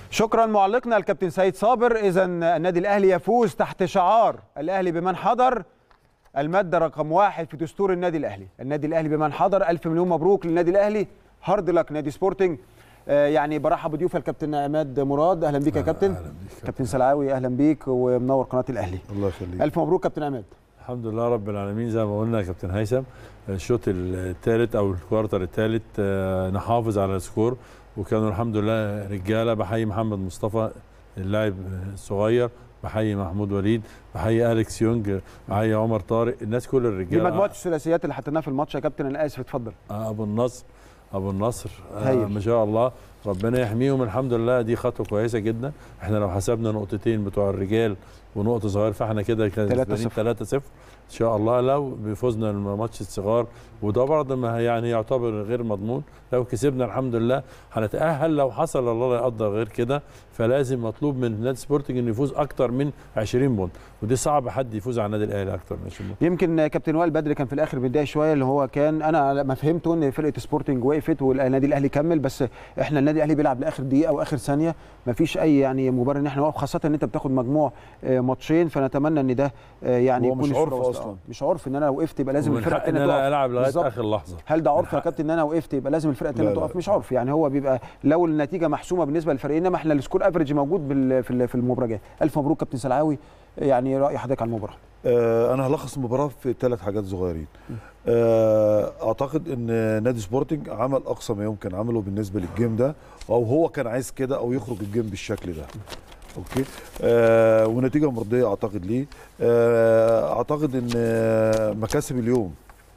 شكرا معلقنا الكابتن سيد صابر اذا النادي الاهلي يفوز تحت شعار الاهلي بمن حضر الماده رقم واحد في دستور النادي الاهلي النادي الاهلي بمن حضر الف مليون مبروك للنادي الاهلي هارد لك نادي سبورتنج آه، يعني برحب بضيوف الكابتن عماد مراد اهلا بيك يا كابتن أهلا بيك. كابتن سلعاوي اهلا بيك ومنور قناه الاهلي الله يخليك الف مبروك كابتن عماد الحمد لله رب العالمين زي ما قلنا يا كابتن هيثم الشوط الثالث او الكوارتر الثالث آه، نحافظ على السكور وكانوا الحمد لله رجاله بحيي محمد مصطفى اللاعب الصغير بحيي محمود وليد بحيي اليكس يونج بحيي عمر طارق الناس كل دي الرجاله مجموعه الثلاثيات اللي حطيناها في الماتش يا كابتن انا اسف اتفضل آه، ابو النصر ابو النصر آه هايل. ما شاء الله ربنا يحميهم الحمد لله دي خطوه كويسه جدا احنا لو حسبنا نقطتين بتوع الرجال ونقطه صغير فاحنا كده كان 3-0. 3 0 ان شاء الله لو بفوزنا الماتش الصغار وده برضه ما يعني يعتبر غير مضمون لو كسبنا الحمد لله هنتاهل لو حصل الله لا يقدر غير كده فلازم مطلوب من نادي سبورتنج انه يفوز اكتر من 20 بونت ودي صعب حد يفوز على النادي الاهلي اكتر من 20 بونت يمكن كابتن وائل بدري كان في الاخر متضايق شويه اللي هو كان انا ما فهمته ان فرقه سبورتنج وقفت والنادي الاهلي كمل بس احنا النادي الاهلي بيلعب لاخر دقيقه واخر ثانيه ما فيش اي يعني مبرر ان احنا نوقف خاصه ان انت بتاخد مجموع آه، ماتشين فنتمنى ان ده آه، يعني هو يكون مش الصورة عرف واصلة. أصلاً. آه، مش عرف ان انا لو وقفت يبقى لازم ومن الفرقه حق ان الثانيه انا تقف العب لغايه بالظبط. اخر لحظه هل ده عرف يا كابتن ان انا وقفت يبقى لازم الفرقه الثانيه لا، لا. تقف مش عرف يعني هو بيبقى لو النتيجه محسومه بالنسبه للفريقين انما احنا السكور افريج موجود بال- في ال- في المباراه الف مبروك كابتن سلعاوي يعني راي حضرتك على المباراه آه انا هلخص المباراه في ثلاث حاجات صغيرين آه اعتقد ان نادي سبورتنج عمل اقصى ما يمكن عمله بالنسبه للجيم ده او هو كان عايز كده او يخرج الجيم بالشكل ده اوكي آه ونتيجه مرضيه اعتقد ليه آه اعتقد ان آه، مكاسب اليوم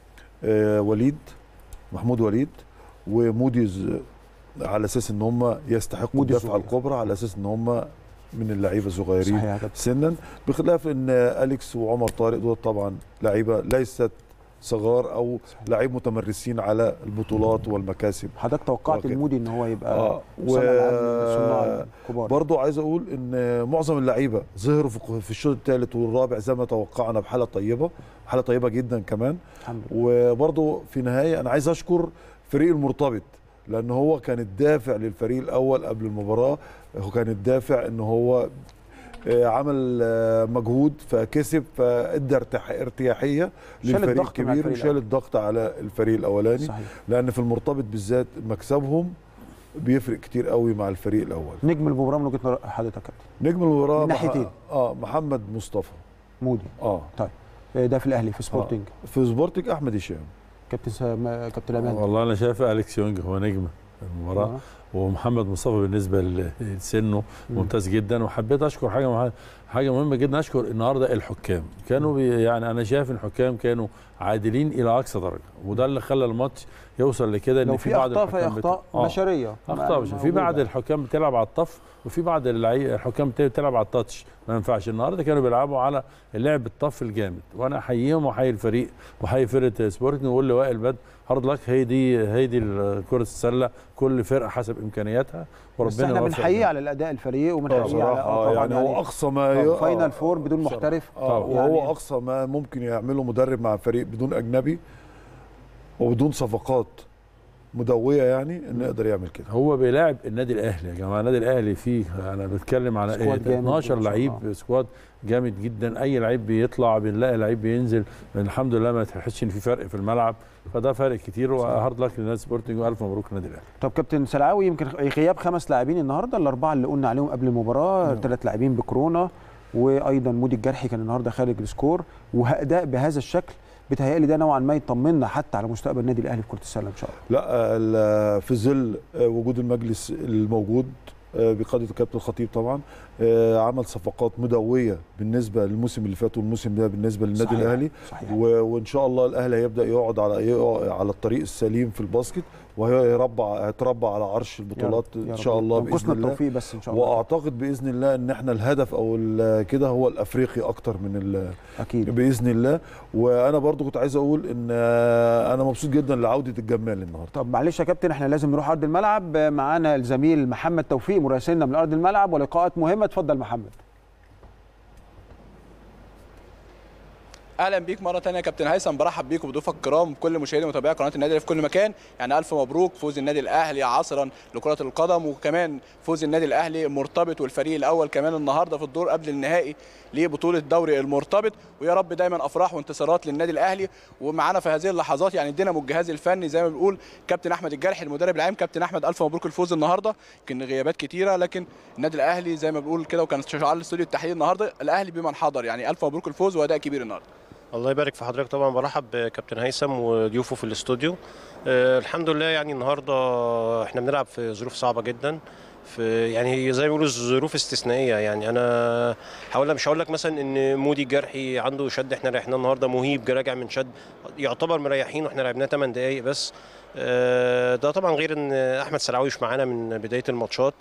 آه وليد محمود وليد وموديز على اساس ان هم يستحقوا موديز الدفعه صغير. الكبرى على اساس ان هم من اللعيبه الصغيرين صحيح يا كابتن سنا بخلاف ان اليكس وعمر طارق دول طبعا لعيبه ليست صغار او لعيب متمرسين على البطولات والمكاسب حضرتك توقعت وكده. المودي ان هو يبقى اه صانع ألعاب من صناع الكبار برضو عايز اقول ان معظم اللعيبه ظهروا في في الشوط الثالث والرابع زي ما توقعنا بحاله طيبه حاله طيبه جدا كمان الحمد لله وبرضو في النهايه انا عايز اشكر فريق المرتبط لان هو كان الدافع للفريق الاول قبل المباراه هو كان الدافع ان هو آه، عمل آه، مجهود فكسب فادى ارتاح- ارتياحيه شال للفريق الضغط من على الكبير الفريق وشال الضغط على الفريق الاولاني صحيح لان في المرتبط بالذات مكسبهم بيفرق كتير قوي مع الفريق الاول نجم المباراه من وجهه نظر حضرتك يا كابتن نجم المباراه من ناحيتين. مح- اه محمد مصطفى مودي اه آه، ده في الاهلي في سبورتنج في سبورتنج احمد هشام كابتن سام... كابتن امان والله انا شايف اليكس يونج هو نجم المباراه آه. ومحمد مصطفى بالنسبه لسنه مم. ممتاز جدا وحبيت اشكر حاجه مه- حاجه مهمه جدا اشكر النهارده الحكام كانوا بي يعني انا شايف ان الحكام كانوا عادلين الى اقصى درجه وده اللي خلى الماتش يوصل لكده ان لو في في بعض اخطاء فهي الحكام بت- اخطاء آه. بشريه اخطاء مش في بعض الحكام بتلعب على الطف وفي بعض اللعيبه الحكام بت- بتلعب على التاتش ما ينفعش النهارده كانوا بيلعبوا على اللعب الطف الجامد وانا احييهم واحيي الفريق واحيي فرقه سبورتنج واقول لوائل بدر هارد لك هي دي هي دي كره السله كل فرقه حسب امكانياتها بس احنا يوفق بنحييه جميع. على الاداء الفريقي آه، وبنحييه على بصراحه آه، آه طبعاً يعني هو اقصى ما ي- فاينل آه، فور بدون بصراحة. محترف اه طبعاً. وهو يعني- اقصى ما ممكن يعمله مدرب مع فريق بدون اجنبي وبدون صفقات مدويه يعني انه يقدر يعمل كده هو بيلاعب النادي الاهلي يا جماعه النادي الاهلي فيه انا بتكلم على سكواد إيه جامد 12 ما شاء لعيب الله. سكواد جامد جدا اي لعيب بيطلع بنلاقي لعيب بينزل الحمد لله ما تحسش ان في فرق في الملعب فده فارق كتير وهارد لك للنادي سبورتنج والف مبروك للنادي الاهلي طب كابتن سلعاوي يمكن غياب خمس لاعبين النهارده الاربعه اللي قلنا عليهم قبل المباراه نعم. ثلاث لاعبين بكورونا وايضا مودي الجرحي كان النهارده خارج السكور واداء بهذا الشكل بتهيألي ده نوعا ما يطمنا حتى على مستقبل النادي الاهلي في كره السله ان شاء الله لا ال- في ظل آه، وجود المجلس الموجود آه، بقياده الكابتن الخطيب طبعا آه، عمل صفقات مدويه بالنسبه للموسم اللي فات والموسم ده بالنسبه للنادي صحيح. الاهلي صحيح و- وان شاء الله الاهلي هيبدا يقعد على يقعد على الطريق السليم في الباسكت وهيربع هيتربع على عرش البطولات يا رب- يا ان رب. شاء الله ينقصنا باذن الله التوفيق بس ان شاء الله واعتقد باذن الله ان احنا الهدف او ال- كده هو الافريقي اكتر من ال- اكيد باذن الله وانا برضو كنت عايز اقول ان آه، انا مبسوط جدا لعوده الجمال النهارده طب معلش يا كابتن احنا لازم نروح ارض الملعب معانا الزميل محمد توفيق مراسلنا من ارض الملعب ولقاءات مهمه اتفضل محمد اهلا بيك مره ثانيه يا كابتن هيثم برحب بيك وبضيوفك الكرام كل مشاهدي ومتابعي قناه النادي الأهلي في كل مكان يعني الف مبروك فوز النادي الاهلي عصرا لكره القدم وكمان فوز النادي الاهلي المرتبط والفريق الاول كمان النهارده في الدور قبل النهائي لبطوله دوري المرتبط ويا رب دايما افراح وانتصارات للنادي الاهلي ومعانا في هذه اللحظات يعني ادينا الجهاز الفني زي ما بنقول كابتن احمد الجرحي المدرب العام كابتن احمد الف مبروك الفوز النهارده يمكن غيابات كتيره لكن النادي الاهلي زي ما بنقول كده وكان شعار الاستوديو التحليل النهارده الاهلي بمن حضر يعني الف مبروك الفوز واداء كبير النهارده الله يبارك في حضرتك طبعا برحب بكابتن هيثم وضيوفه في الاستوديو آه الحمد لله يعني النهارده احنا بنلعب في ظروف صعبه جدا في يعني زي ما بيقولوا ظروف استثنائيه يعني انا هقول مش هقول لك مثلا ان مودي الجرحي عنده شد احنا ريحناه النهارده مهيب راجع من شد يعتبر مريحين واحنا لعبناه 8 دقائق بس آه ده طبعا غير ان احمد سلعوي مش معانا من بدايه الماتشات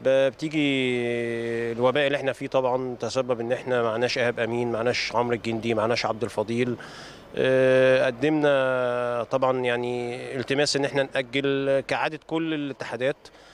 بتيجي الوباء اللي احنا فيه طبعا تسبب ان احنا معناش ايهاب امين معناش عمرو الجندي معناش عبد الفضيل اه قدمنا طبعا يعني التماس ان احنا ناجل كعاده كل الاتحادات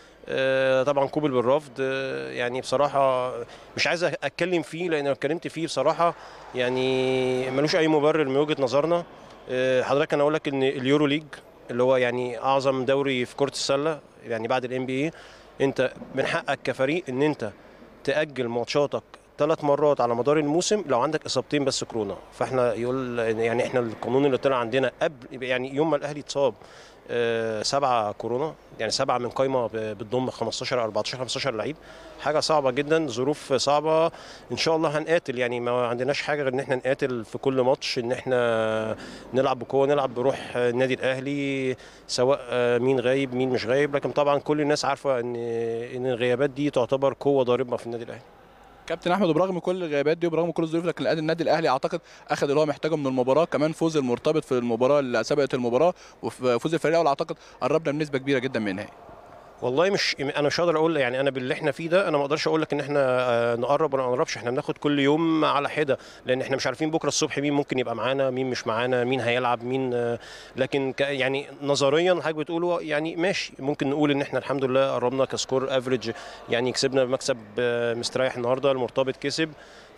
اه طبعا قوبل بالرفض اه يعني بصراحه مش عايز اتكلم فيه لان لو اتكلمت فيه بصراحه يعني ملوش اي مبرر من وجهه نظرنا حضرتك انا اقول لك ان اليورو ليج اللي هو يعني اعظم دوري في كره السله يعني بعد الام بي اي انت من حقك كفريق ان انت تاجل ماتشاتك ثلاث مرات على مدار الموسم لو عندك اصابتين بس كورونا فاحنا يقول يعني احنا القانون اللي طلع عندنا قبل يعني يوم ما الاهلي اتصاب آه سبعه كورونا يعني سبعه من قايمه بتضم 15 14 15 لعيب حاجه صعبه جدا ظروف صعبه ان شاء الله هنقاتل يعني ما عندناش حاجه غير ان احنا نقاتل في كل ماتش ان احنا نلعب بقوه نلعب بروح النادي الاهلي سواء مين غايب مين مش غايب لكن طبعا كل الناس عارفه ان ان الغيابات دي تعتبر قوه ضاربه في النادي الاهلي كابتن احمد وبرغم كل الغيابات دي وبرغم كل الظروف لكن النادي الاهلي اعتقد اخذ اللي هو محتاجه من المباراه كمان فوز المرتبط في المباراه اللي سبقت المباراه وفوز الفريق الاول اعتقد قربنا بنسبه كبيره جدا من النهائي والله مش انا مش هقدر اقول يعني انا باللي احنا فيه ده انا ما اقدرش اقول لك ان احنا نقرب ولا ما نقربش احنا بناخد كل يوم على حده لان احنا مش عارفين بكره الصبح مين ممكن يبقى معانا مين مش معانا مين هيلعب مين لكن يعني نظريا حضرتك بتقوله يعني ماشي ممكن نقول ان احنا الحمد لله قربنا كسكور افريج يعني كسبنا مكسب مستريح النهارده المرتبط كسب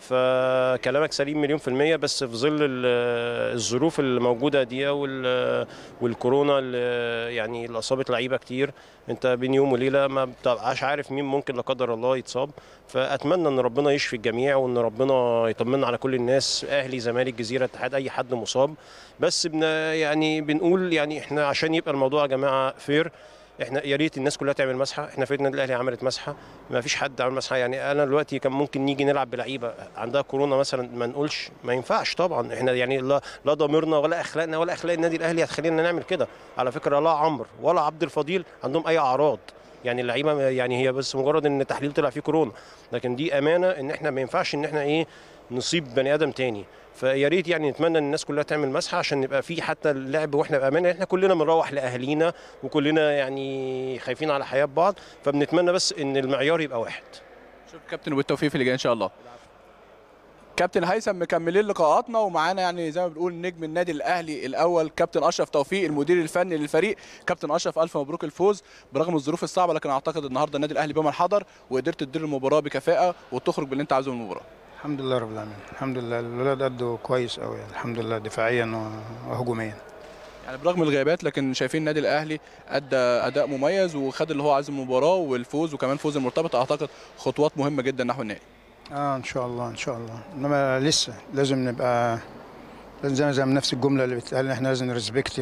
فكلامك سليم مليون في المية بس في ظل الظروف اللي موجودة دي والكورونا اللي يعني اللي أصابت لعيبة كتير أنت بين يوم وليلة ما بتبقاش عارف مين ممكن لا قدر الله يتصاب فأتمنى إن ربنا يشفي الجميع وإن ربنا يطمنا على كل الناس أهلي زمالك جزيرة اتحاد أي حد مصاب بس بن يعني بنقول يعني إحنا عشان يبقى الموضوع يا جماعة فير احنا يا ريت الناس كلها تعمل مسحه احنا فرقه النادي الاهلي عملت مسحه ما فيش حد عمل مسحه يعني انا دلوقتي كان ممكن نيجي نلعب بلعيبه عندها كورونا مثلا ما نقولش ما ينفعش طبعا احنا يعني لا لا ضميرنا ولا اخلاقنا ولا اخلاق النادي الاهلي هتخلينا نعمل كده على فكره لا عمرو ولا عبد الفضيل عندهم اي اعراض يعني اللعيبه يعني هي بس مجرد ان التحليل طلع فيه كورونا لكن دي امانه ان احنا ما ينفعش ان احنا ايه نصيب بني ادم تاني فيا ريت يعني نتمنى ان الناس كلها تعمل مسحه عشان نبقى في حتى اللعب واحنا بامانه احنا كلنا بنروح لاهالينا وكلنا يعني خايفين على حياه بعض فبنتمنى بس ان المعيار يبقى واحد شوف كابتن وبالتوفيق في اللي جاي ان شاء الله كابتن هيثم مكملين لقاءاتنا ومعانا يعني زي ما بنقول نجم النادي الاهلي الاول كابتن اشرف توفيق المدير الفني للفريق كابتن اشرف الف مبروك الفوز برغم الظروف الصعبه لكن اعتقد النهارده النادي الاهلي بمن حضر وقدرت تدير المباراه بكفاءه وتخرج باللي انت عايزه من المباراه الحمد لله رب العالمين الحمد لله الولاد أدوا كويس قوي الحمد لله دفاعيا وهجوميا يعني برغم الغيابات لكن شايفين النادي الاهلي ادى اداء مميز وخد اللي هو عايزه من المباراه والفوز وكمان فوز المرتبط اعتقد خطوات مهمه جدا نحو النهائي اه ان شاء الله ان شاء الله انما لسه لازم نبقى لازم زي زي نفس الجمله اللي بتقال ان احنا لازم نرسبكت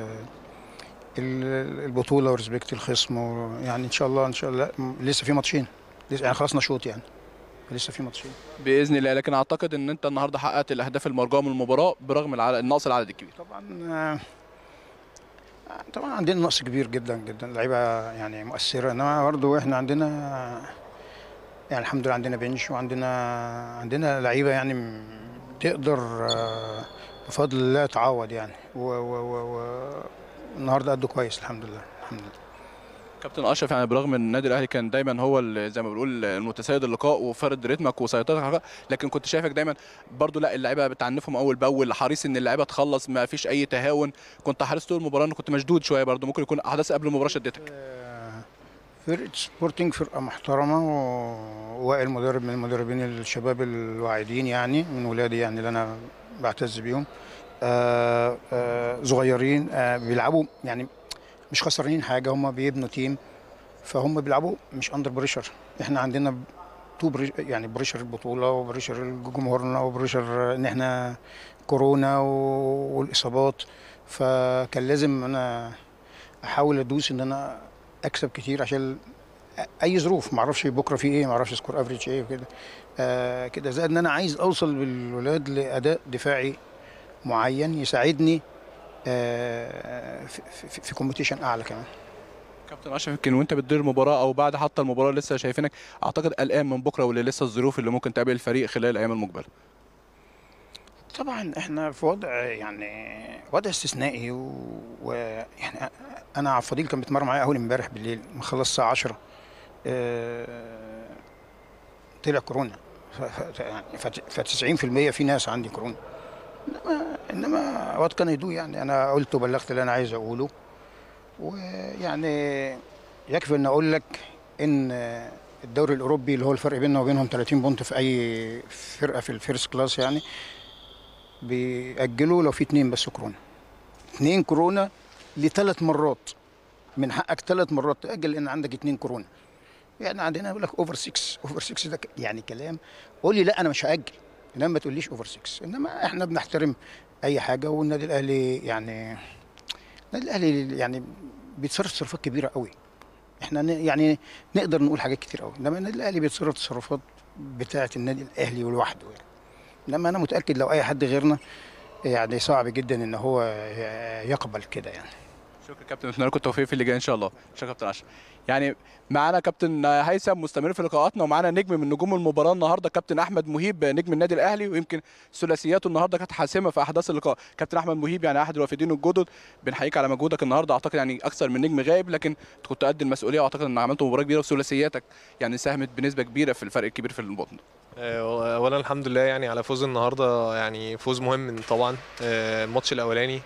البطوله ورسبكت الخصم يعني ان شاء الله ان شاء الله لسه في ماتشين لسه يعني خلصنا شوط يعني لسه في ماتشين باذن الله لكن اعتقد ان انت النهارده حققت الاهداف المرجوه من المباراه برغم العدد النقص العدد الكبير طبعا طبعا عندنا نقص كبير جدا جدا لعيبه يعني مؤثره انما برضه احنا عندنا يعني الحمد لله عندنا بنش وعندنا عندنا لعيبه يعني تقدر بفضل الله تعوض يعني والنهارده ادوا كويس الحمد لله الحمد لله كابتن اشرف يعني برغم ان النادي الاهلي كان دايما هو زي ما بنقول المتسيد اللقاء وفرد رتمك وسيطرتك على لكن كنت شايفك دايما برضو لا اللعيبه بتعنفهم اول باول حريص ان اللعيبه تخلص ما فيش اي تهاون كنت حريص طول المباراه ان كنت مشدود شويه برضو ممكن يكون احداث قبل المباراه شدتك فرقه سبورتنج فرقه محترمه ووائل مدرب من المدربين الشباب الواعدين يعني من ولادي يعني اللي انا بعتز بيهم آه آه صغيرين آه بيلعبوا يعني مش خسرانين حاجه هم بيبنوا تيم فهم بيلعبوا مش اندر بريشر احنا عندنا تو بري يعني بريشر البطوله وبريشر جمهورنا وبريشر ان احنا كورونا و- والاصابات فكان لازم انا احاول ادوس ان انا اكسب كتير عشان اي ظروف ما اعرفش بكره في ايه ما اعرفش سكور افريج ايه وكده آه كده زائد ان انا عايز اوصل بالولاد لاداء دفاعي معين يساعدني آه في, في, في كومبيتيشن اعلى كمان كابتن اشرف يمكن وانت بتدير المباراه او بعد حتى المباراه لسه شايفينك اعتقد قلقان من بكره واللي لسه الظروف اللي ممكن تقابل الفريق خلال الايام المقبله طبعا احنا في وضع يعني وضع استثنائي و- ويعني انا عبد الفضيل كان بيتمرن معايا اول امبارح بالليل مخلص الساعه 10 آه، طلع كورونا ف- ف- يعني ف 90% في ناس عندي كورونا انما انما وات كان يدو يعني انا قلت وبلغت اللي انا عايز اقوله ويعني يكفي ان اقول لك ان الدوري الاوروبي اللي هو الفرق بيننا وبينهم 30 بونت في اي فرقه في الفيرست كلاس يعني بيأجلوا لو في اتنين بس كورونا اتنين كورونا لثلاث مرات من حقك ثلاث مرات تأجل لأن عندك اتنين كورونا يعني عندنا يقول لك اوفر 6 اوفر 6 ده ك- يعني كلام قول لي لا انا مش هأجل انما ما تقوليش اوفر 6 انما احنا بنحترم اي حاجه والنادي الاهلي يعني النادي الاهلي يعني بيتصرف تصرفات كبيره قوي احنا ن- يعني نقدر نقول حاجات كتير قوي انما النادي الاهلي بيتصرف تصرفات بتاعه النادي الاهلي لوحده يعني انما انا متاكد لو اي حد غيرنا يعني صعب جدا ان هو يقبل كده يعني شكرا كابتن نتمنى لكم التوفيق في اللي جاي ان شاء الله شكرا كابتن اشرف يعني معانا كابتن هيثم مستمر في لقاءاتنا ومعانا نجم من نجوم المباراه النهارده كابتن احمد مهيب نجم النادي الاهلي ويمكن ثلاثياته النهارده كانت حاسمه في احداث اللقاء كابتن احمد مهيب يعني احد الوافدين الجدد بنحييك على مجهودك النهارده اعتقد يعني اكثر من نجم غايب لكن كنت قد المسؤوليه واعتقد ان عملت مباراه كبيره وثلاثياتك يعني ساهمت بنسبه كبيره في الفرق الكبير في البطن آه، اولا الحمد لله يعني على فوز النهارده يعني فوز مهم طبعا آه، الماتش الاولاني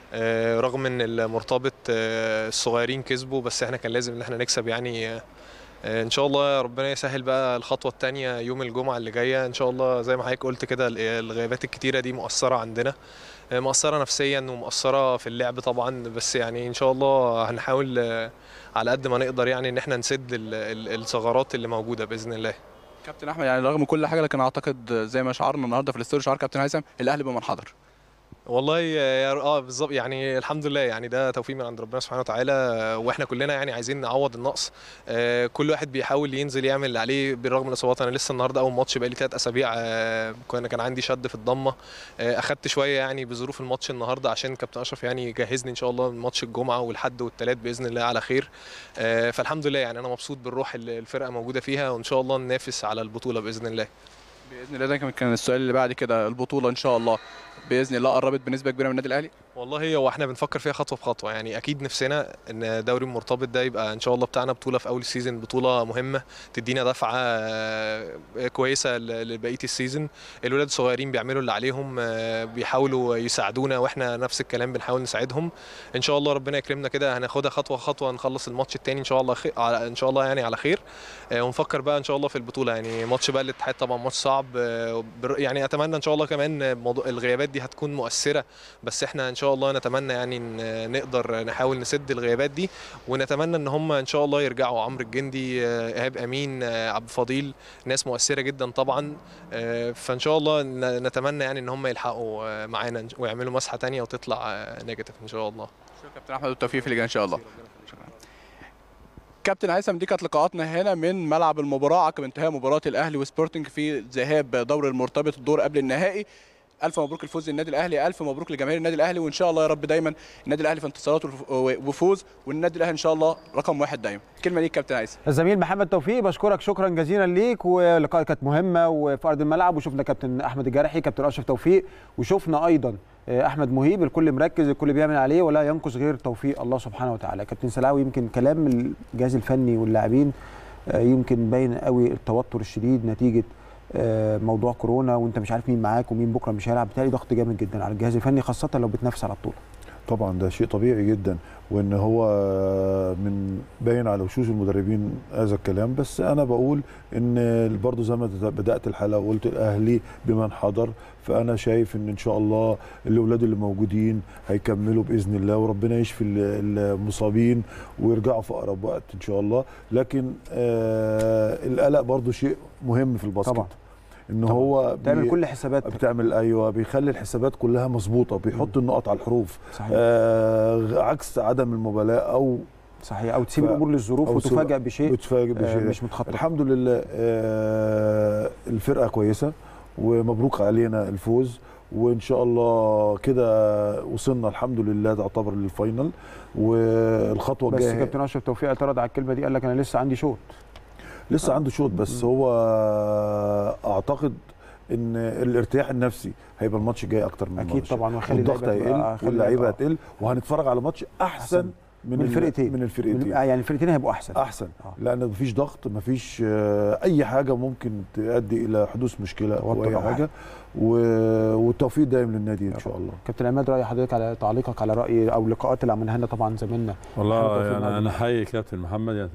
آه، رغم ان المرتبط آه، الصغيرين كسبوا بس احنا كان لازم ان احنا نكسب يعني آه، آه، ان شاء الله ربنا يسهل بقى الخطوه الثانيه يوم الجمعه اللي جايه ان شاء الله زي ما حضرتك قلت كده ال- الغيابات الكتيره دي مؤثره عندنا آه، مؤثره نفسيا ومؤثره في اللعب طبعا بس يعني ان شاء الله هنحاول آه، على قد ما نقدر يعني ان احنا نسد ال- ال- الثغرات اللي موجوده باذن الله كابتن احمد يعني رغم كل حاجه لكن اعتقد زي ما شعرنا النهارده في الاستوديو شعار كابتن هيثم الاهلي بمن حضر والله يا اه بالظبط يعني الحمد لله يعني ده توفيق من عند ربنا سبحانه وتعالى آه، واحنا كلنا يعني عايزين نعوض النقص آه، كل واحد بيحاول ينزل يعمل اللي عليه بالرغم من الاصابات انا لسه النهارده اول ماتش بقالي ثلاث اسابيع آه، كان كان عندي شد في الضمه آه، اخدت شويه يعني بظروف الماتش النهارده عشان كابتن اشرف يعني جهزني ان شاء الله ماتش الجمعه والحد والثلاث باذن الله على خير آه، فالحمد لله يعني انا مبسوط بالروح اللي الفرقه موجوده فيها وان شاء الله ننافس على البطوله باذن الله باذن الله ده كان- كان السؤال اللي بعد كده البطوله ان شاء الله باذن الله قربت بنسبه كبيره من النادي الاهلي والله هو احنا بنفكر فيها خطوه بخطوه يعني اكيد نفسنا ان دوري المرتبط ده يبقى ان شاء الله بتاعنا بطوله في اول السيزون بطوله مهمه تدينا دفعه آه، كويسه ل- لبقيه السيزون الولاد الصغيرين بيعملوا اللي عليهم آه، بيحاولوا يساعدونا واحنا نفس الكلام بنحاول نساعدهم ان شاء الله ربنا يكرمنا كده هناخدها خطوه خطوه نخلص الماتش التاني ان شاء الله خير ان شاء الله يعني على خير آه، ونفكر بقى ان شاء الله في البطوله يعني ماتش بقى الاتحاد طبعا ماتش صعب آه، بر- يعني اتمنى ان شاء الله كمان موضوع الغيابات دي هتكون مؤثره بس احنا ان شاء الله نتمنى يعني ان نقدر نحاول نسد الغيابات دي ونتمنى ان هم ان شاء الله يرجعوا عمرو الجندي آه، ايهاب امين آه، عبد الفضيل ناس مؤثره جدا طبعا آه، فان شاء الله ن- نتمنى يعني ان هم يلحقوا آه، معانا ويعملوا مسحه تانية وتطلع نيجاتيف ان شاء الله شكرا كابتن احمد والتوفيق في اللي جاي ان شاء الله شكرا كابتن هيثم دي كانت لقاءاتنا هنا من ملعب المباراه عقب انتهاء مباراه الاهلي وسبورتنج في ذهاب دور المرتبط الدور قبل النهائي الف مبروك الفوز للنادي الاهلي الف مبروك لجماهير النادي الاهلي وان شاء الله يا رب دايما النادي الاهلي في انتصارات وف- وفوز والنادي الاهلي ان شاء الله رقم واحد دايما كلمه ليك كابتن هيثم الزميل محمد توفيق بشكرك شكرا جزيلا ليك واللقاء كانت مهمه وفي ارض الملعب وشفنا كابتن احمد الجرحي كابتن اشرف توفيق وشفنا ايضا آه، احمد مهيب الكل مركز الكل بيعمل عليه ولا ينقص غير توفيق الله سبحانه وتعالى كابتن سلاوي يمكن كلام الجهاز الفني واللاعبين آه، يمكن باين قوي التوتر الشديد نتيجه آه، موضوع كورونا وانت مش عارف مين معاك ومين بكره مش هيلعب بالتالي ضغط جامد جدا على الجهاز الفني خاصه لو بتنافس على البطوله طبعا ده شيء طبيعي جدا وان هو من باين على وشوش المدربين هذا الكلام بس انا بقول ان برضه زي ما بدات الحلقه وقلت الاهلي بمن حضر فانا شايف ان ان شاء الله الاولاد اللي موجودين هيكملوا باذن الله وربنا يشفي ال- المصابين ويرجعوا في اقرب وقت ان شاء الله لكن آه القلق برضه شيء مهم في الباسكت طبعا. ان طبعاً. هو تعمل بي- كل حسابات بتعمل ايوه بيخلي الحسابات كلها مظبوطه بيحط النقط على الحروف صحيح آه عكس عدم المبالاه او صحيح او تسيب ف- الامور للظروف أو تسيب- وتفاجئ بشيء بتفاجئ آه، بشيء مش متخطط الحمد لله آه الفرقه كويسه ومبروك علينا الفوز وان شاء الله كده وصلنا الحمد لله تعتبر للفاينل والخطوه بس الجايه كابتن اشرف توفيق اعترض على الكلمه دي قال لك انا لسه عندي شوط لسه عنده شوط بس هو اعتقد ان الارتياح النفسي هيبقى الماتش الجاي اكتر من اكيد الماتش. طبعا ويخلي والضغط اللعيبة تبقى- هيقل خلي واللعيبه اللعيبة- هتقل وهنتفرج على ماتش احسن أحسن. من ال- الفرقتين. من الفرقتين آه، يعني الفرقتين هيبقوا احسن احسن آه. لان مفيش ضغط مفيش آه، اي حاجه ممكن تؤدي الى حدوث مشكله او توتر اي أو حاجه و- والتوفيق دايم للنادي ان شاء الله كابتن عماد راي حضرتك على تعليقك على راي او اللقاءات اللي عملها لنا طبعا زميلنا والله توفيق يعني معاذ. انا احيي كابتن محمد يعني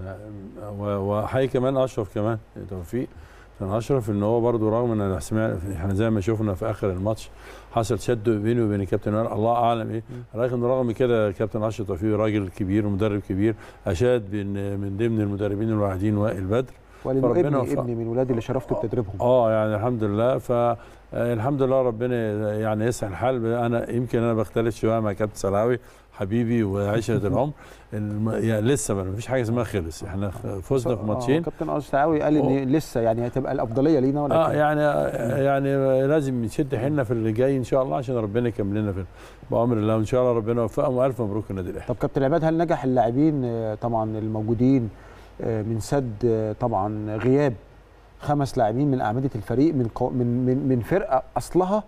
و- واحيي كمان اشرف كمان توفيق كان اشرف ان هو برضه رغم ان أنا سمعت احنا زي ما شفنا في اخر الماتش حصل شد بيني وبين الكابتن وائل، الله اعلم ايه لكن رغم كده كابتن اشرف توفيق راجل كبير ومدرب كبير اشاد بان من ضمن المدربين الواعدين وائل بدر ولانه فربنا ابني وفقه. ابني من ولادي اللي شرفته بتدريبهم اه يعني الحمد لله فالحمد لله ربنا يعني يسهل الحال انا يمكن انا بختلف شويه مع كابتن سلاوي حبيبي وعشره العمر الم... يعني لسه ما فيش حاجه اسمها خلص احنا فزنا في آه، ماتشين كابتن اشرف قال ان لسه يعني هتبقى الافضليه لينا ولكن اه يعني يعني لازم نشد حيلنا في اللي جاي ان شاء الله عشان ربنا يكمل لنا في بامر الله وان شاء الله ربنا يوفقهم والف مبروك النادي الاهلي طب كابتن عماد هل نجح اللاعبين آه، طبعا الموجودين آه، من سد آه، طبعا غياب خمس لاعبين من اعمده الفريق من قو- من من, من فرقه اصلها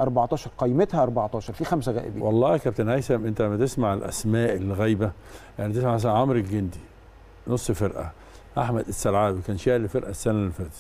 14 قيمتها 14 في خمسه غائبين والله يا كابتن هيثم انت لما تسمع الاسماء الغايبه يعني تسمع مثلا عمرو الجندي نص فرقه احمد السلعاوي كان شايل الفرقه السنه اللي فاتت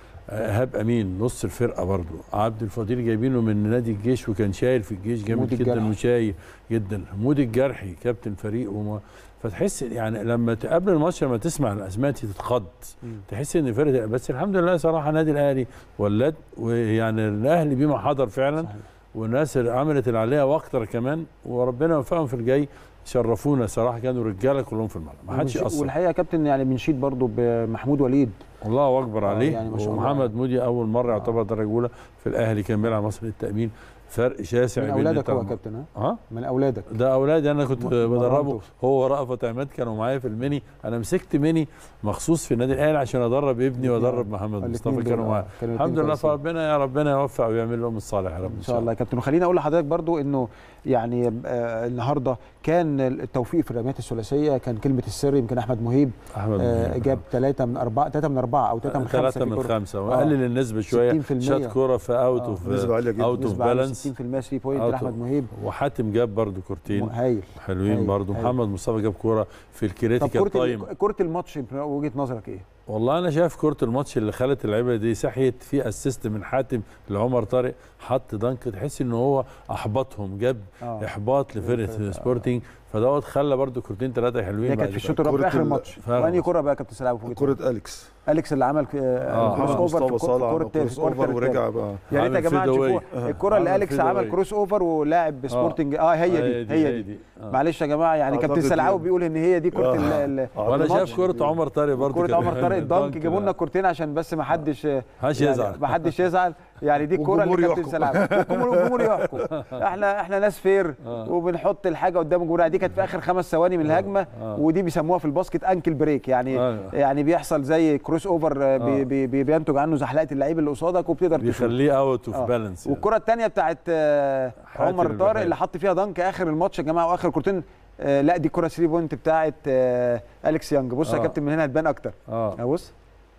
ايهاب امين نص الفرقه برضه عبد الفضيل جايبينه من نادي الجيش وكان شايل في الجيش جامد حمود جدا الجرحي. وشايل جدا حمود الجرحي كابتن فريق وما فتحس يعني لما تقابل الماتش لما تسمع الاسماء دي تتخض مم. تحس ان فرقه بس الحمد لله صراحه النادي الاهلي ولد ويعني الاهلي بما حضر فعلا صحيح. والناس اللي عملت اللي عليها واكتر كمان وربنا يوفقهم في الجاي شرفونا صراحه كانوا رجاله كلهم في الملعب ما حدش والش- يقصر والحقيقه يا كابتن يعني بنشيد برضو بمحمود وليد الله اكبر آه، عليه يعني ما شاء الله. ومحمد مودي اول مره آه. يعتبر درجه اولى في الاهلي كان بيلعب مصر للتامين فرق شاسع من بين اولادك هو يا التعامل. كابتن ها ها من اولادك ده اولادي انا كنت م- بدربه مرنته. هو ورأفت عماد كانوا معايا في الميني انا مسكت ميني مخصوص في النادي الاهلي عشان ادرب ابني وادرب محمد الاتنين مصطفى دول، كانوا آه، معايا كانوا الحمد الاتنين لله كويسين. فربنا يا ربنا يوفق ويعمل لهم الصالح يا رب ان شاء الله يا كابتن وخليني اقول لحضرتك برضو انه يعني آه النهارده كان التوفيق في الرميات الثلاثيه كان كلمه السر يمكن احمد مهيب احمد آه مهيب. جاب ثلاثه من اربعه ثلاثه من اربعه او ثلاثه من خمسه ثلاثة في من كرة. خمسة آه. وقلل النسبة شوية 60% شات كورة في اوت آه. اوف نسبة عالية جدا. اوت اوف نسبة عالية، بالانس 60% 3 بوينت Out لاحمد of- مهيب وحاتم جاب برضو كورتين هايل حلوين هايل، برضو هايل. محمد مصطفى جاب كورة في طب الكريتيكال كرة تايم ال- كرة الماتش من وجهة نظرك ايه؟ والله انا شايف كرة الماتش اللي خلت اللعيبة دي سحيت في اسيست من حاتم لعمر طارق حط دنك تحس ان هو احبطهم جاب اه احباط لفرقة سبورتنج فدوت خلى برضو كورتين ثلاثة حلوين هي بعد كانت في كده. الشوط الرابع كرة اخر ال- الماتش فعلا. وانهي كرة بقى يا كابتن سلام في وجهة نظرك؟ كرة اليكس اليكس اللي عمل آه. كروس محمد اوفر في مصطفى الكو- صالح الكرة عمل التالت كروس اوفر ورجع بقى يا ريت يا عامل جماعه فيد أواي. تشوفوا الكرة اللي عامل اليكس فيد عمل أواي. كروس اوفر ولاعب سبورتنج اه هي دي هي دي آه. معلش يا جماعه يعني كابتن أعتقد سلعاوي دي- بيقول ان هي دي كرة آه. ال- ال- وانا الماتش. شايف كرة عمر طارق برضو كرة كده. عمر طارق الدنك جابوا لنا ده. كورتين عشان بس ما حدش محدش يعني يزعل ما حدش يزعل يعني دي الكوره اللي والجمهور كابتن يحكم. سلام والجمهور الجمهور يحكم احنا احنا ناس فير آه. وبنحط الحاجه قدام الجمهور دي كانت في اخر خمس ثواني من الهجمه آه. ودي بيسموها في الباسكت انكل بريك يعني آه. يعني بيحصل زي كروس اوفر آه، بي آه. بي بي بينتج عنه زحلقه اللعيب اللي قصادك وبتقدر تشوط بيخليه اوت اوف آه. بالانس والكره الثانيه بتاعت آه، حاتم عمر طارق البحيري. اللي حط فيها دنك اخر الماتش يا جماعه واخر كورتين آه، لا دي كره 3 بوينت بتاعت آه، اليكس يانج بص يا آه. كابتن من هنا هتبان اكتر اه اه بص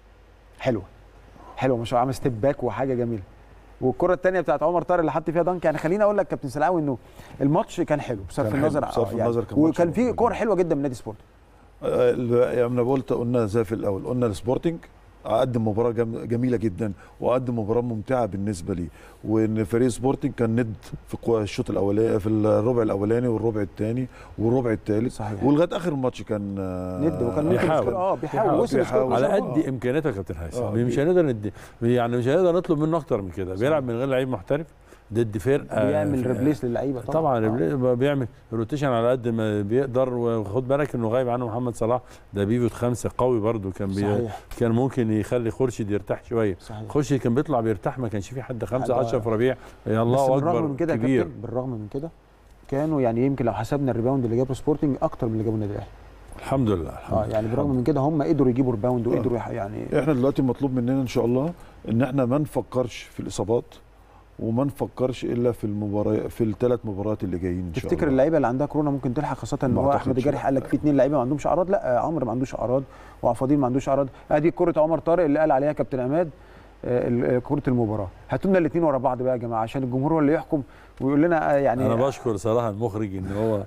حلوه حلوه ما شاء الله عامل ستيب باك وحاجه جميله والكره الثانيه بتاعت عمر طارق اللي حط فيها دنك يعني خليني اقول لك كابتن سلاوي انه الماتش كان حلو بصرف كان حلو، النظر بصرف آه، يعني النظر كان ماتش وكان في حلو. كور حلوه جدا من نادي سبورت آه، ال- يعني انا قلت قلنا زي في الاول قلنا السبورتنج قدم مباراه جم- جميله جدا وقدم مباراه ممتعه بالنسبه لي وان فريق سبورتنج كان ند في الكو- الشوط الاولاني في الربع الاولاني والربع الثاني والربع الثالث صحيح ولغايه اخر الماتش كان آه، ند وكان ممكن بيحاول. يسكور- اه بيحاول بيحاول. وصل يسكور بيحاول. على بسرعة. قد امكانياته يا كابتن هيثم آه، مش هنقدر ندي يعني مش هنقدر نطلب منه اكتر من كده بيلعب من غير لعيب محترف ضد فرقه بيعمل في- ريبليس للعيبه طبعا طبعا آه. ريبلي- بيعمل روتيشن على قد ما بيقدر وخد بالك انه غايب عنه محمد صلاح ده بيفوت خمسه قوي برده كان بي صحيح كان ممكن يخلي خورشيد يرتاح شويه صحيح خورشيد كان بيطلع بيرتاح ما كانش في حد خمسه حد- اشرف ربيع يا بس الله بالرغم اكبر من كده يا كبير كابتن بالرغم من كده كانوا يعني يمكن لو حسبنا الريباوند اللي جابه سبورتنج اكتر من اللي جابه النادي الاهلي الحمد لله الحمد اه يعني بالرغم من كده هم قدروا يجيبوا ريباوند وقدروا يح- يعني احنا دلوقتي مطلوب مننا ان شاء الله ان احنا ما نفكرش في الاصابات وما نفكرش الا في المباراه في الثلاث مباريات اللي جايين ان شاء تفتكر الله اللعيبه اللي عندها كورونا ممكن تلحق خاصه ان ما هو أعتقدش احمد الجارح لا. قال لك في اثنين لعيبه ما عندهمش اعراض لا آه، عمرو ما عندوش اعراض وعفاضيل ما عندوش اعراض ادي كره عمر طارق اللي قال عليها كابتن عماد آه، ال- آه، كره المباراه هاتوا لنا الاثنين ورا بعض بقى يا جماعه عشان الجمهور هو اللي يحكم ويقول لنا آه، يعني انا بشكر صراحه المخرج ان هو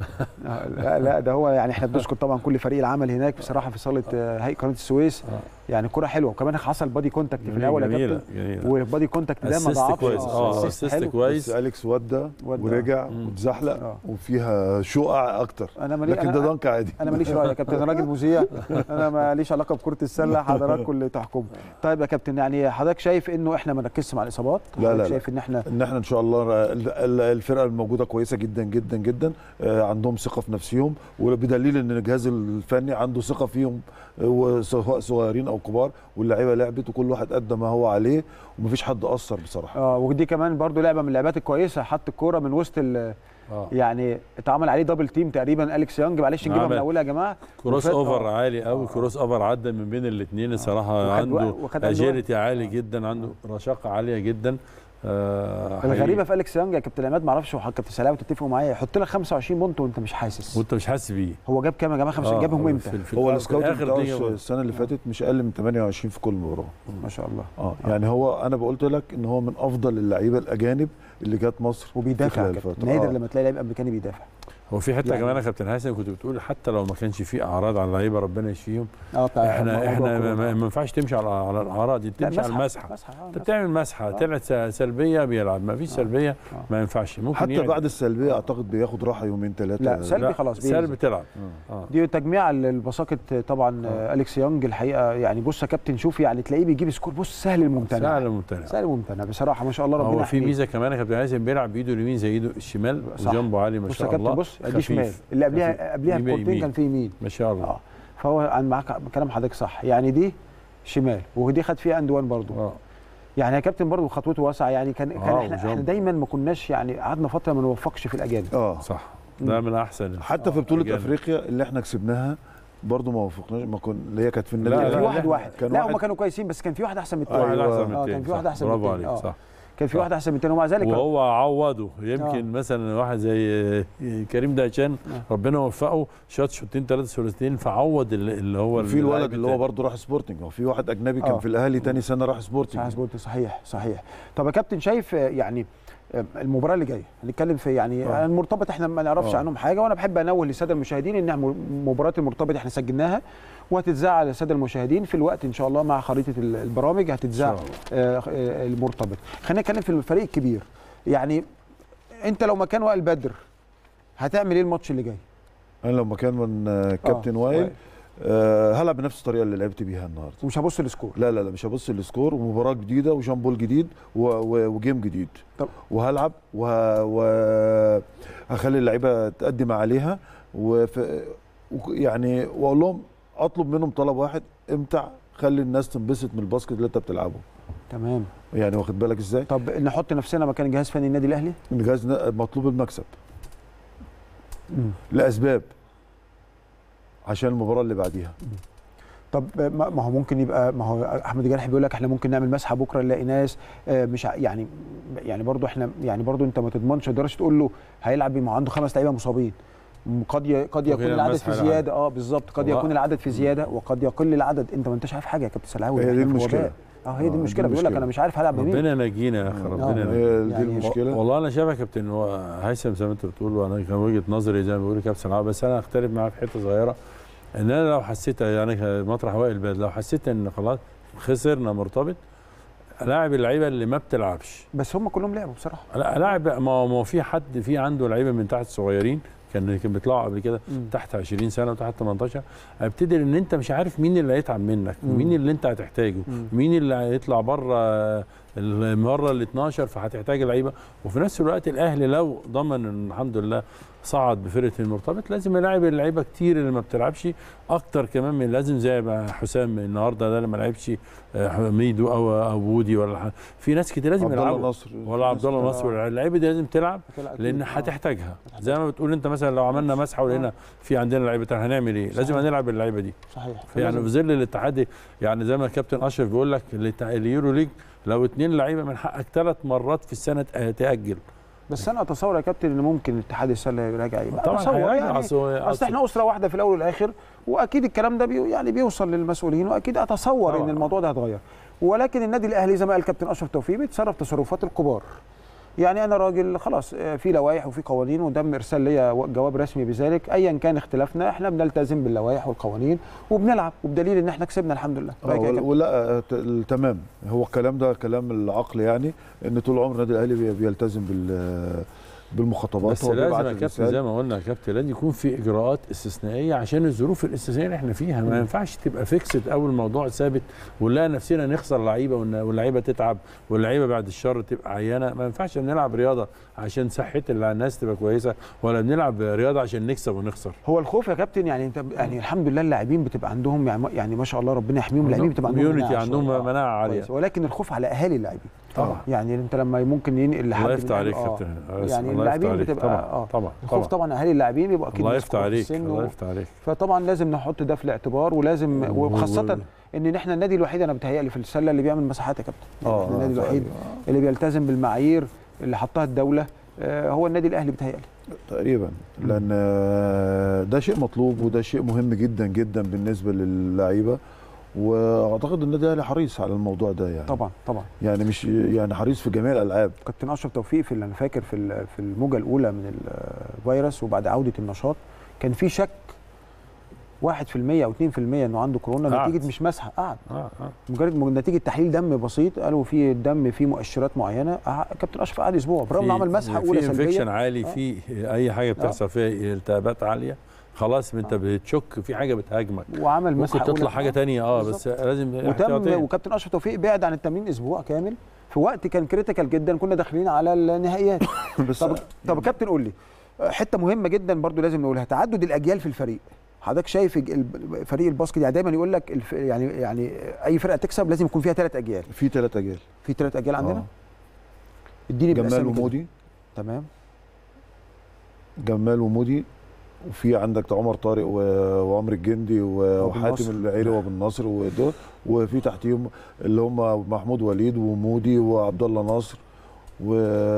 آه، لا لا ده هو يعني احنا بنشكر طبعا كل فريق العمل هناك بصراحه في صاله آه، هيئه قناه السويس آه. يعني كره حلوه وكمان حصل بادي كونتاكت في الاول يا جميله كابتن جميله والبادي كونتاكت ده ما اسيست ضاعفش كويس اه assist اسيست حلو. بس كويس اليكس ودى ودى. ورجع مم. واتزحلق آه. وفيها شقع اكتر انا مالي لكن أنا- ده دنك عادي انا ماليش راي يا كابتن انا راجل مذيع انا ماليش علاقه بكره السله حضراتكم اللي تحكموا طيب يا كابتن يعني حضرتك شايف انه احنا ما نركزش مع الاصابات لا، لا، حضرتك لا. شايف ان احنا ان احنا ان شاء الله ال- ال- الفرقه الموجوده كويسه جدا جدا جدا آه، عندهم ثقه في نفسهم وبدليل ان الجهاز الفني عنده ثقه فيهم آه، وسواء صغيرين او كبار واللعيبه لعبت وكل واحد ادى ما هو عليه ومفيش حد اثر بصراحه اه ودي كمان برضو لعبه من اللعبات الكويسه حط الكوره من وسط ال- اه يعني اتعمل عليه دبل تيم تقريبا اليكس يانج معلش نجيبها من عمل اولها يا جماعه كروس وفات- اوفر آه. عالي قوي آه. كروس اوفر عدى من بين الاثنين الصراحه وخد عنده وقت- وخد عنده اجيلتي عالي جدا عنده رشاقه عاليه جدا آه حقيقي. الغريبه في اليكس يانج يا كابتن عماد ما اعرفش كابتن سلاوي تتفقوا معايا يحط لك 25 بونت وانت مش حاسس وانت مش حاسس بيه هو جاب كام يا جماعه 25 آه، جابهم امتى في- في- هو في السكاوت آخر بتاعه دقيقة السنه اللي فاتت مش اقل من 28 في كل مباراه ما شاء الله اه يعني هو انا قلت لك ان هو من افضل اللعيبه الاجانب اللي جت مصر وبيدافع خلال يا كابتن الفترة. نادر آه. لما تلاقي لعيب امريكاني بيدافع هو في حته يعني- كمان يا كابتن حسن كنت بتقول حتى لو ما كانش في اعراض على اللعيبه ربنا يشفيهم اه بتاع احنا موضوع احنا ما- كورونا. ما ما ينفعش تمشي على على الاعراض دي لا، تمشي على المسحه مسحه آه، انت مسحة. بتعمل مسحه آه. طلعت س- سلبيه بيلعب ما فيش سلبيه ما ينفعش ممكن حتى يعمل. بعد السلبيه اعتقد بياخد راحه يومين ثلاثه لا، سلبي لا، خلاص بينزل. سلبي تلعب اه دي تجميع البساقط طبعا آه. اليكس يونج الحقيقه يعني بص يا كابتن شوف يعني تلاقيه بيجيب سكور بص سهل الممتنع سهل ممتنع سهل الممتنع بصراحه ما شاء الله ربنا هو في يحميه. ميزه كمان يا كابتن حسن بيلعب بايده اليمين زي ايده الشمال صح. وجنبه عالي ما بص يا شاء كابتن الله بص دي خفيف. شمال اللي قبليها خفيف. قبليها يمين- بكورتين يمين. كان في يمين ما شاء الله اه فهو عن معاك كلام حضرتك صح يعني دي شمال ودي خد فيها اندوان برضو اه يعني يا كابتن برضو خطوته واسعه يعني كان كان آه، احنا, احنا وجنب. دايما ما كناش يعني قعدنا فتره ما نوفقش في الاجانب اه صح ده من احسن حتى في بطوله أجانب. افريقيا اللي احنا كسبناها برضو ما وفقناش ما كن اللي هي كانت في النادي لا، كان في لا، الأهلي. واحد واحد كان لا واحد- هم كانوا كويسين بس كان في واحد احسن من واحد التاني أيوة. احسن من آه، التاني كان في صح. واحد احسن من برافو التاني. عليك آه. صح كان في صح. واحد احسن من التاني ومع ذلك وهو عوضه يمكن مثلا واحد زي كريم دهشان ربنا وفقه شاط شوطين ثلاثه ثلاثتين فعوض اللي اللي هو وفي الولد اللاعب اللي هو التاني. برضه راح سبورتنج وفي واحد اجنبي كان آه. في الاهلي تاني سنه راح سبورتنج صحيح سبورت صحيح صحيح طب يا كابتن شايف آه، يعني آه، المباراه اللي جايه هنتكلم في يعني آه. المرتبط احنا ما نعرفش آه. عنهم حاجه وانا بحب انوه للساده المشاهدين ان م- مباراه المرتبط احنا سجلناها وهتتذاع على الساده المشاهدين في الوقت ان شاء الله مع خريطه ال- البرامج هتتذاع إن شاء آه، آه، المرتبط خلينا نتكلم في الفريق الكبير يعني انت لو مكان وائل بدر هتعمل ايه الماتش اللي جاي انا لو مكان من آه، كابتن آه، وائل آه هلعب بنفس الطريقه اللي لعبت بيها النهارده ومش هبص للسكور لا لا لا مش هبص للسكور ومباراه جديده وجامبول جديد و... و... وجيم جديد طب. وهلعب وه... وهخلي اللعيبه تقدم عليها وف... وك- يعني واقول لهم اطلب منهم طلب واحد امتع خلي الناس تنبسط من الباسكت اللي انت بتلعبه تمام يعني واخد بالك ازاي طب نحط نفسنا مكان جهاز فني النادي الاهلي الجهاز ن- مطلوب المكسب لاسباب عشان المباراه اللي بعديها طب ما ما هو ممكن يبقى ما هو احمد جارح بيقول لك احنا ممكن نعمل مسحه بكره نلاقي ناس آه، مش ع- يعني يعني برضو احنا يعني برضو انت ما تضمنش ما تقدرش تقول له هيلعب بيه ما هو عنده خمس لعيبه مصابين م- قد ي- قد يكون يلعب العدد في مسحة زياده اه بالظبط قد والله. يكون العدد في زياده وقد يقل العدد انت ما انتش عارف حاجه يا كابتن سلعاوي هي دي إحنا في المشكلة. وباء. اه هي آه، دي دي المشكله بيقول لك المشكلة. انا مش عارف هلعب بمين ربنا ينجينا يا اخي آه. ربنا ينجينا هي دي يعني المشكله والله انا شايف يا كابتن هو هيثم زي ما انت بتقول وانا كان وجهه نظري زي ما بيقول كابتن سلعاب بس انا اختلف معاه في حته صغيره ان انا لو حسيت يعني مطرح وائل البلد لو حسيت ان خلاص خسرنا مرتبط لاعب اللعيبه اللي ما بتلعبش بس هم كلهم لعبوا بصراحه لا لاعب ما هو ما هو في حد في عنده لعيبه من تحت صغيرين كان كان بيطلعوا قبل كده مم. تحت 20 سنه وتحت 18 هيبتدي ان انت مش عارف مين اللي هيتعب منك مم. ومين اللي انت هتحتاجه مم. مين اللي هيطلع بره المره ال 12 فهتحتاج لعيبه وفي نفس الوقت الاهلي لو ضمن ان الحمد لله صعد بفرقه المرتبط لازم يلاعب اللعيبه كتير اللي ما بتلعبش اكتر كمان من لازم زي ما حسام النهارده ده لما لعبش آه، ميدو او او وودي ولا ح- في ناس كتير لازم عبد الله يلعبوا نصر ولا عبد الله نصر ولا اللعيبه دي لازم تلعب لان هتحتاجها زي ما بتقول انت مثلا لو عملنا مسحه ولقينا في عندنا لعيبه تانية هنعمل ايه؟ لازم صحيح. هنلعب اللعيبه دي صحيح يعني في ظل الاتحاد يعني زي ما الكابتن اشرف بيقول لك الاتح- اليورو ليج لو اتنين لعيبه من حقك ثلاث مرات في السنه تأ- تاجل بس انا اتصور يا كابتن ان ممكن اتحاد السله يراجع يبقى طبعا أتصور هيراجع يعني أصل هو- اصل احنا اسره واحده في الاول والاخر واكيد الكلام ده بي يعني بيوصل للمسؤولين واكيد اتصور طبعا. ان الموضوع ده هيتغير ولكن النادي الاهلي زي ما قال الكابتن اشرف توفيق بيتصرف تصرفات الكبار يعني انا راجل خلاص آه، في لوائح وفي قوانين وتم ارسال ليا و- جواب رسمي بذلك ايا كان اختلافنا احنا بنلتزم باللوائح والقوانين وبنلعب وبدليل ان احنا كسبنا الحمد لله آه، رأيك يا ولا- كابتن؟ ولا آه، ت- تمام هو الكلام ده كلام العقل يعني ان طول عمر النادي الاهلي بي- بيلتزم بال بالمخاطبات بس هو لازم بيبعت يا كابتن الرسالة. زي ما قلنا يا كابتن لازم يكون في اجراءات استثنائيه عشان الظروف الاستثنائيه اللي احنا فيها ما ينفعش تبقى فيكسد اول موضوع ثابت ونلاقي نفسنا نخسر لعيبه والن- واللعيبه تتعب واللعيبه بعد الشر تبقى عيانه ما ينفعش نلعب رياضه عشان صحه الناس تبقى كويسه ولا بنلعب رياضه عشان نكسب ونخسر هو الخوف يا كابتن يعني انت يعني الحمد لله اللاعبين بتبقى عندهم يعني يعني ما شاء الله ربنا يحميهم اللاعبين بتبقى عندهم community مناعة عندهم شوية. مناعة عالية. كويس. ولكن الخوف على اهالي اللاعبين طبعا يعني انت لما ممكن ينقل لحد الله من يفتح عليك أهله- يا آه. كابتن يعني الله اللاعبين يفتح عليك. بتبقى طبعا اه طبعا الخوف طبعا طبعا اهالي اللاعبين بيبقوا اكيد الله ناس يفتح كبار في عليك السن الله و- يفتح عليك فطبعا لازم نحط ده في الاعتبار ولازم وخاصه ان احنا النادي الوحيد انا بتهيألي في السله اللي بيعمل مساحات يا كابتن يعني آه، احنا النادي آه، الوحيد اللي بيلتزم بالمعايير اللي حطها الدوله آه، هو النادي الاهلي بتهيألي تقريبا لان آه، ده شيء مطلوب وده شيء مهم جدا جدا بالنسبه للعيبه واعتقد النادي الاهلي حريص على الموضوع ده يعني طبعا طبعا يعني مش يعني حريص في جميع الالعاب كابتن اشرف توفيق في اللي انا فاكر في ال- في الموجه الاولى من الفيروس وبعد عوده النشاط كان في شك 1% او 2% انه عنده كورونا قعد. نتيجه مش مسحه قعد اه اه مجرد م- نتيجه تحليل دم بسيط قالوا في الدم فيه مؤشرات معينه قع- كابتن اشرف قعد اسبوع برغم انه عمل مسحه اولى في انفكشن سلبيه عالي آه. في اي حاجه بتحصل فيها التهابات عاليه خلاص انت بتشك في حاجه بتهاجمك وعمل ممكن مسحه تطلع أولى. حاجه تانية اه بس لازم وتم احتياطية. وكابتن اشرف توفيق بعد عن التمرين اسبوع كامل في وقت كان كريتيكال جدا كنا داخلين على النهائيات بس طب طب كابتن قول لي حته مهمه جدا برضو لازم نقولها تعدد الاجيال في الفريق حضرتك شايف الج- ال- فريق الباسكت يعني دايما يقول لك الف... يعني يعني اي فرقه تكسب لازم يكون فيها ثلاث اجيال في ثلاث اجيال في ثلاث اجيال عندنا آه. اديني جمال بالأسامي كده. ومودي تمام جمال ومودي وفي عندك عمر طارق و- وعمر الجندي و- وأبو النصر. وحاتم العيري وابو النصر ودول وفي تحتيهم اللي هم محمود وليد ومودي وعبد الله ناصر و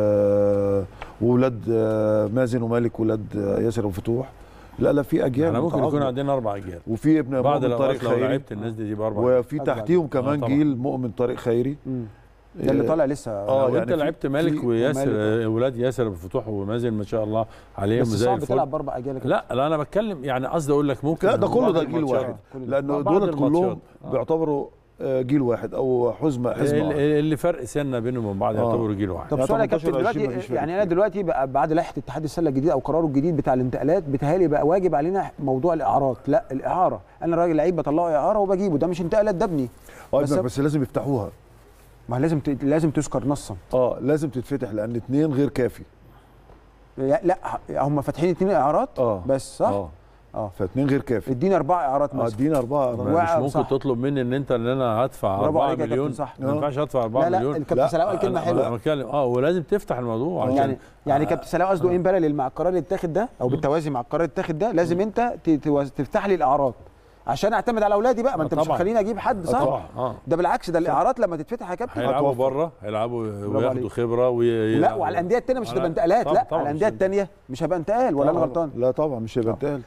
وولاد آه، مازن ومالك ولاد آه، ياسر وفتوح لا لا في اجيال احنا ممكن يكون متعاقبة. عندنا اربع اجيال وفي ابن بعض مؤمن طارق الاوقات لو خيري لعبت الناس دي تبقى اربع أجيال. وفي أجمل. تحتيهم كمان طبعا. جيل مؤمن طارق خيري مم. ده اللي طالع لسه آه، لو يعني انت في- لعبت مالك في- وياسر ومالك. آه، ولاد ياسر ابو فتوح ومازن ما شاء الله عليهم بس زي صعب الفل تلعب باربع اجيال يا كابتن. لا لا انا بتكلم يعني قصدي اقول لك ممكن لا ده كله بعض ده جيل الماتشات. واحد كل ده. لانه آه، بعض دول كلهم الماتشات. آه. بيعتبروا آه، جيل واحد او حزمه حزمه ال- واحدة. اللي فرق سنه بينهم وبين بعض آه. يعتبروا جيل واحد طب يعني سؤال يا 18 كابتن 20 دلوقتي مفيش فرق يعني انا كتير. دلوقتي بقى بعد لائحه اتحاد السله الجديد او قراره الجديد بتاع الانتقالات بيتهيألي بقى واجب علينا موضوع الاعارات لا الاعاره انا راجل لعيب بطلعه اعاره وبجيبه ده مش انتقالات ده ابني اه بس- بس, بس لازم يفتحوها ما لازم ت... لازم تذكر نصا اه لازم تتفتح لان اتنين غير كافي يا- لا هم فاتحين اتنين اعارات اه بس صح اه اه فاتنين غير كافي اديني اربع اعارات اه مثلا ادينا اربعه و- مش ممكن صح. تطلب مني ان انت ان انا هدفع برافو 4 عليك يا كابتن، مليون صح. ما آه. ينفعش ادفع 4 لا لا مليون الكابتن لا، سلام قال كلمه أنا- حلوه انا بتكلم اه ولازم تفتح الموضوع عشان يعني يعني آه. كابتن سلام قصده ان بارلل مع القرار اللي اتاخد ده او بالتوازي مع القرار اللي اتاخد ده لازم انت ت- توز- تفتح لي الاعارات عشان اعتمد على اولادي بقى ما آه انت مش طبعا. هتخليني اجيب حد آه صح طبعا اه ده بالعكس ده الاعارات لما تتفتح يا كابتن هيلعبوا هتوفر. بره هيلعبوا عليك. وياخدوا خبره وي... لا وعلى الانديه الثانيه مش على- هتبقى انتقالات طبعا- لا طبعا على الانديه مش- الثانيه مش هيبقى انتقال ولا انا غلطان لا طبعا مش هيبقى انتقال طبعا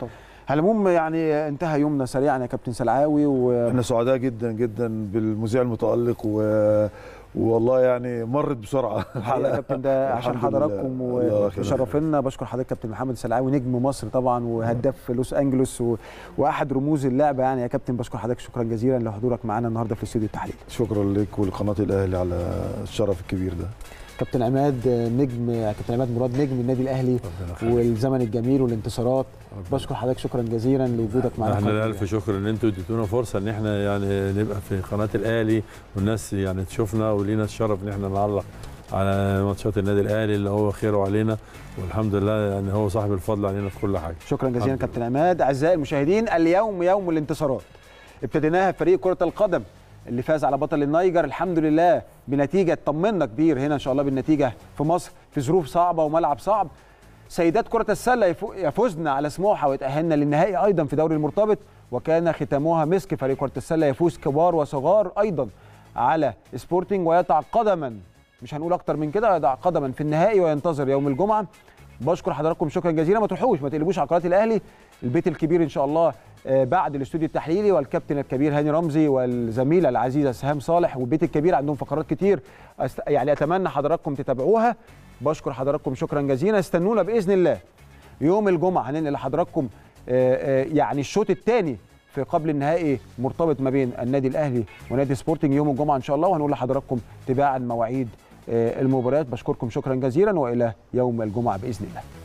على العموم يعني انتهى يومنا سريعا يا كابتن سلعاوي و... احنا سعداء جدا جدا بالمذيع المتالق و... والله يعني مرت بسرعه الحقيقه يا كابتن ده عشان الحمد لله. حضراتكم الله يخليك. وشرفنا بشكر حضرتك كابتن محمد سلعاوي نجم مصر طبعا وهداف لوس انجلوس و... واحد رموز اللعبه يعني يا كابتن بشكر حضرتك شكرا جزيلا لحضورك معانا النهارده في استوديو التحليل شكرا لك ولقناه الاهلي على الشرف الكبير ده كابتن عماد نجم كابتن عماد مراد نجم النادي الاهلي ربنا يخليك. والزمن الجميل والانتصارات بشكر حضرتك شكرا جزيلا لوجودك معنا في احنا قناة الف شكر ان انتوا اديتونا فرصه ان احنا يعني نبقى في قناه الاهلي والناس يعني تشوفنا ولينا الشرف ان احنا نعلق على ماتشات النادي الاهلي اللي هو خيره علينا والحمد لله يعني هو صاحب الفضل علينا في كل حاجه شكرا جزيلا الحمد كابتن عماد اعزائي المشاهدين اليوم يوم الانتصارات ابتديناها بفريق كره القدم اللي فاز على بطل النيجر الحمد لله بنتيجه طمنا كبير هنا ان شاء الله بالنتيجه في مصر في ظروف صعبه وملعب صعب سيدات كره السله يفو- يفوزن على سموحه ويتاهلن للنهائي ايضا في دوري المرتبط وكان ختامها مسك فريق كره السله يفوز كبار وصغار ايضا على سبورتنج ويضع قدما مش هنقول اكتر من كده يضع قدما في النهائي وينتظر يوم الجمعه بشكر حضراتكم شكرا جزيلا ما تروحوش ما تقلبوش على قناه الاهلي البيت الكبير ان شاء الله آه، بعد الاستوديو التحليلي والكابتن الكبير هاني رمزي والزميله العزيزه سهام صالح والبيت الكبير عندهم فقرات كتير أست... يعني اتمنى حضراتكم تتابعوها بشكر حضراتكم شكرا جزيلا استنونا باذن الله يوم الجمعه هننقل لحضراتكم آه، آه، يعني الشوط الثاني في قبل النهائي مرتبط ما بين النادي الاهلي ونادي سبورتنج يوم الجمعه ان شاء الله وهنقول لحضراتكم تباعا مواعيد آه، المباريات بشكركم شكرا جزيلا والى يوم الجمعه باذن الله